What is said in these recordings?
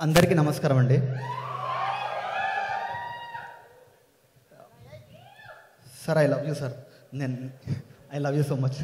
అందరికీ నమస్కారం అండి sir I love you sir నేను I love you so much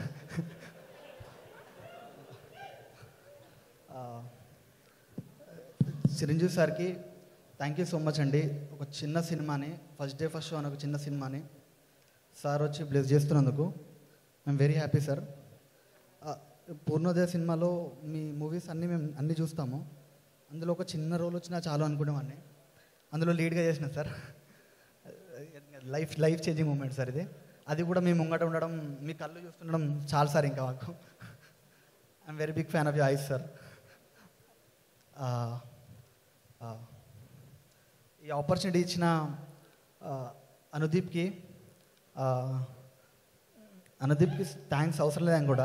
Chiranjeevi సార్కి థ్యాంక్ యూ సో మచ్ అండి ఒక చిన్న సినిమాని ఫస్ట్ డే ఫస్ట్ షో అని ఒక చిన్న సినిమాని సార్ వచ్చి బ్లెస్ చేస్తున్నందుకు I'm very happy sir Purnodaya సినిమాలో మీ మూవీస్ అన్నీ మేము అన్నీ చూస్తాము అందులో ఒక చిన్న రోల్ వచ్చినా చాలు అనుకునేవాడిని అందులో లీడ్గా చేసిన sir life life changing moment sir ఇది అది కూడా మీ ముంగట ఉండడం మీ కళ్ళు చూస్తుండడం చాలు సార్ ఇంకా మాకు I'm very big fan of you ఐస్ సార్ ఈ ఆపర్చునిటీ ఇచ్చిన ఆ, అనుదీప్కి ఆ, అనుదీప్కి థ్యాంక్స్ అవసరం లేదు ఆయన కూడా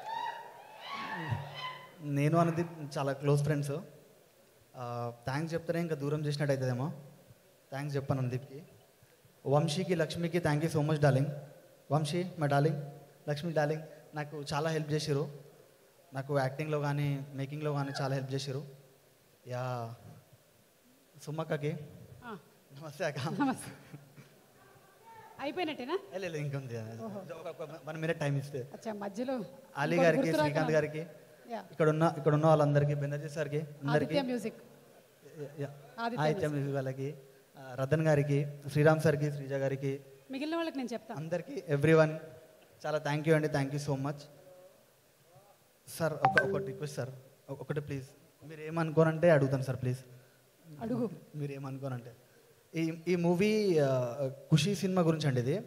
నేను అనుదీప్ చాలా క్లోజ్ ఫ్రెండ్స్ థ్యాంక్స్ చెప్తానే ఇంకా దూరం చేసినట్టు అవుతుందేమో థ్యాంక్స్ చెప్పాను అనుదీప్కి వంశీకి లక్ష్మికి thank you so much darling Vamshi మా డార్లింగ్ లక్ష్మి డార్లింగ్ నాకు చాలా హెల్ప్ చేశారు నాకు యాక్టింగ్లో కానీ మేకింగ్లో కానీ చాలా హెల్ప్ చేశారు యా సుమ్మక్కకి ఆ, నమస్తే అక్క నమస్తే అయిపోయినట్టేనా ఏ, లేదు ఇంకొంది వన్ మినిట్ టైం ఇస్తే అచ్చా మధ్యలో అలీ ఇంకోటి గారికి గుర్తురాక శ్రీకాంత్ నాకు. గారికి యా. ఇక్కడ ఉన్న ఇక్కడ ఉన్న వాళ్ళందరికీ బెనర్జీ సార్కి అందరికీ Aditya Music yeah. Aditya Aditya Music వాళ్ళకి ఆ, రతన్ గారికి శ్రీరామ్ సార్కి శ్రీజ గారికి మిగిలిన వాళ్ళకి నేను చెప్తాను అందరికీ ఎవ్రీ వన్ చాలా థ్యాంక్ యూ అండి thank you so much sir ఒక ఒకటి రిక్వెస్ట్ సార్ ఒక- ఒకటి ప్లీజ్ మీరు ఏమనుకోనంటే అడుగుతాను సార్ ప్లీజ్ అడుగు మీరు ఏమనుకోనంటే ఈ ఈ మూవీ ఆ, ఖుషి సినిమా గురించి అండి ఇది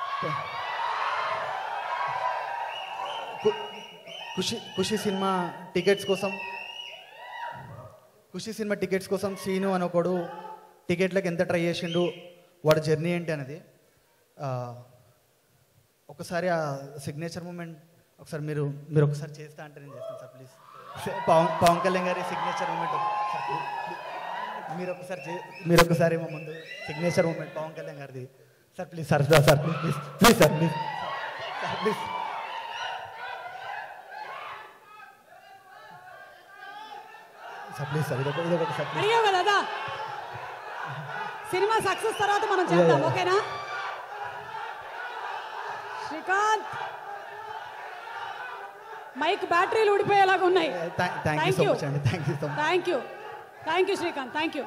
కు- ఖుషి ఖుషి సినిమా టికెట్స్ కోసం ఖుషి సినిమా టికెట్స్ కోసం సీను అని ఒకడు టికెట్లకు ఎంత ట్రై చేసిండు వాడి జర్నీ ఏంటి అనేది ఆ, ఒకసారి ఆ సిగ్నేచర్ మూమెంట్ ఒకసారి మీరు మీరు ఒకసారి చేస్తా అంటే నేను చేస్తాను సార్ ప్లీజ్ పవన్ పవన్ కళ్యాణ్ గారి సిగ్నేచర్ మూమెంట్ మీరు ఒకసారి చే- మీరు ఒకసారి మా ముందు సిగ్నేచర్ మూమెంట్ పవన్ కళ్యాణ్ గారిది sir please sir sir please please please sir please sir please sir please sir ఇదొక ఇదొకటి సార్ ప్లీజ్ అడిగావు కదా అదా సినిమా సక్సెస్ తర్వాత మనం చేద్దాం yeah. ఓకేనా శ్రీకాంత్ మైక్ బ్యాటరీలు ఊడిపోయేలాగా ఉన్నాయి థ్యాంక్ యూ సో మచ్ అండి thank you so much thank you thank you Srikanth thank you